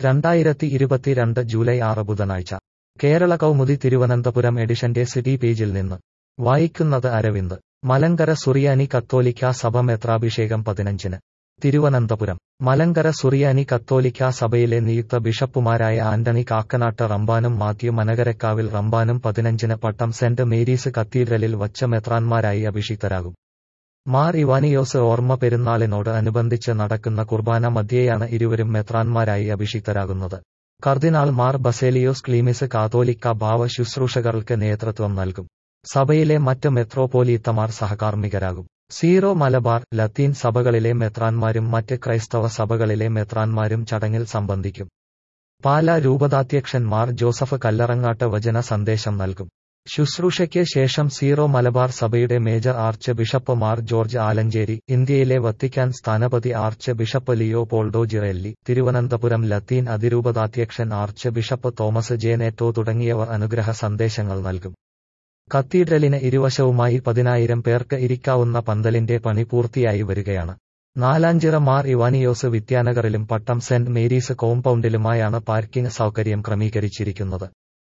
രണ്ടായിരത്തി ഇരുപത്തിരണ്ട് ജൂലൈ ആറ് ബുധനാഴ്ച കേരള കൗമുദി തിരുവനന്തപുരം എഡിഷന്റെ സിറ്റി പേജിൽ നിന്ന് വായിക്കുന്നത് അരവിന്ദ് മലങ്കര സുറിയാനി കത്തോലിക്കാ സഭ മെത്രാഭിഷേകം പതിനഞ്ചിന് തിരുവനന്തപുരം മലങ്കര സുറിയാനി കത്തോലിക്കാ സഭയിലെ നിയുക്ത ബിഷപ്പുമാരായ ആന്റണി കാക്കനാട്ട് റമ്പാനും മാത്യു മനകരക്കാവിൽ റമ്പാനും പതിനഞ്ചിന് പട്ടം സെന്റ് മേരീസ് കത്തീഡ്രലിൽ വച്ച മെത്രാന്മാരായി അഭിഷിക്തരാകും മാർ ഇവാനിയോസ് ഓർമ്മ പെരുന്നാളിനോട് അനുബന്ധിച്ച് നടക്കുന്ന കുർബാന മധ്യേയാണ് ഇരുവരും മെത്രാന്മാരായി അഭിഷിക്തരാകുന്നത് കർദിനാൾ മാർ ബസേലിയോസ് ക്ലീമിസ് കാതോലിക്ക ഭാവ ശുശ്രൂഷകർക്ക് നേതൃത്വം നൽകും സഭയിലെ മറ്റ് മെത്രോപോലീത്തമാർ സഹകാർമ്മികരാകും സീറോ മലബാർ ലത്തീൻ സഭകളിലെ മെത്രാന്മാരും മറ്റ് ക്രൈസ്തവ സഭകളിലെ മെത്രാന്മാരും ചടങ്ങിൽ സംബന്ധിക്കും പാല രൂപതാധ്യക്ഷൻ മാർ ജോസഫ് കല്ലറങ്ങാട്ട് വചന സന്ദേശം നൽകും ശുശ്രൂഷയ്ക്ക് ശേഷം സീറോ മലബാർ സഭയുടെ major archbishop Mar George Alencherry ഇന്ത്യയിലെ വത്തിക്കാൻ സ്ഥാനപതി archbishop Leopoldo Girelli Thiruvananthapuram ലത്തീൻ അതിരൂപതാധ്യക്ഷൻ ആർച്ച് ബിഷപ്പ് തോമസ് ജേനേറ്റോ തുടങ്ങിയവർ അനുഗ്രഹ സന്ദേശങ്ങൾ നൽകും കത്തീഡ്രലിന് ഇരുവശവുമായി പതിനായിരം പേർക്ക് ഇരിക്കാവുന്ന പന്തലിന്റെ പണി പൂർത്തിയായി വരികയാണ് നാലാഞ്ചിറ മാർ ഇവാനിയോസ് വിദ്യാനഗറിലും പട്ടം സെന്റ് മേരീസ് കോമ്പൗണ്ടിലുമായാണ് പാർക്കിംഗ് സൗകര്യം ക്രമീകരിച്ചിരിക്കുന്നത്